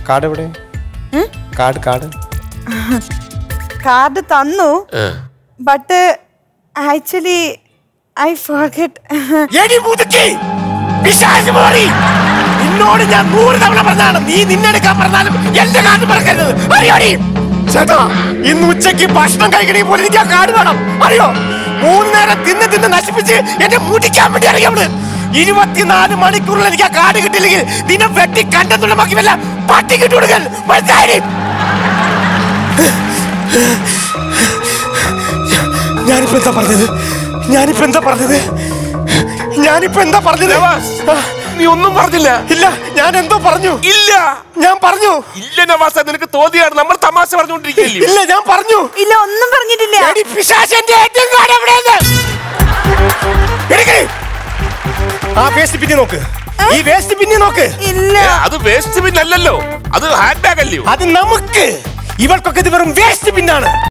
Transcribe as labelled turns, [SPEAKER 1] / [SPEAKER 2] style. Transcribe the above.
[SPEAKER 1] Card എവിടെ card card
[SPEAKER 2] card തന്നു but actually I forget
[SPEAKER 1] എടി മുതുക്കി പിശാച് മോളി നിന്നോട് ഞാൻ നൂറ് തവണ പറഞ്ഞാണ് നീ നിന്നെടുക്കാൻ പറഞ്ഞാലും എന്റെ കാർഡ് മറക്കരുത് അറിയോടി ചേട്ടാ ഇന്ന് ഉച്ചയ്ക്ക് ഭക്ഷണം കഴിക്കണേ പോലെ എനിക്ക് ആ കാർഡ് വേണം അറിയോ മൂന്ന് നേരം തിന്ന് തിന്ന് നശിപ്പിച്ച് എന്നെ മുടിക്കാൻ വേണ്ടി അറിയാവുന്നത് ഇരുപത്തിനാല് മണിക്കൂറിൽ എനിക്ക് ആ കാർഡ് കിട്ടിയില്ലെങ്കിൽ നിന്നെ വെട്ടി കണ്ടെത്തുള്ളമാക്കി വല്ല പട്ടി കിട്ടുകൊടുക്കൽ മനസ്സിലായി ഞാനിപ്പോ എന്താ പറഞ്ഞത് ഞാനിപ്പോ എന്താ പറഞ്ഞത് ഞാനിപ്പോ എന്താ പറഞ്ഞത് ആ,
[SPEAKER 3] നീ ഒന്നും പറഞ്ഞില്ല
[SPEAKER 1] ഇല്ല ഞാൻ എന്തോ പറഞ്ഞു
[SPEAKER 3] ഇല്ല
[SPEAKER 1] ഞാൻ പറഞ്ഞു
[SPEAKER 3] ഇല്ല നവാസ നിനക്ക് തോന്നിയാണ് നമ്മൾ തമാശ പറഞ്ഞുകൊണ്ടിരിക്കില്ലേ
[SPEAKER 1] ഇല്ല ഞാൻ പറഞ്ഞു
[SPEAKER 2] ഇല്ല ഒന്നും പറഞ്ഞിട്ടില്ല
[SPEAKER 1] എടി പിശാചിന്റെ ഏറ്റവും കാർഡ് എവിടെയാണ് എടുക്ക്. ആ വേസ്റ്റ് പിന്നെ നോക്ക് ഈ വേസ്റ്റ് പിന്നെ നോക്ക്
[SPEAKER 2] ഇല്ല
[SPEAKER 3] ഏ, അത് വേസ്റ്റ് ബിൻ അല്ലല്ലോ അത് ഹാൻഡ് ബാഗ് അല്ലയോ
[SPEAKER 1] അത് നമുക്ക് ഇവൾക്കൊക്കെ ഇത് വെറും വേസ്റ്റ് പിന്നാണ്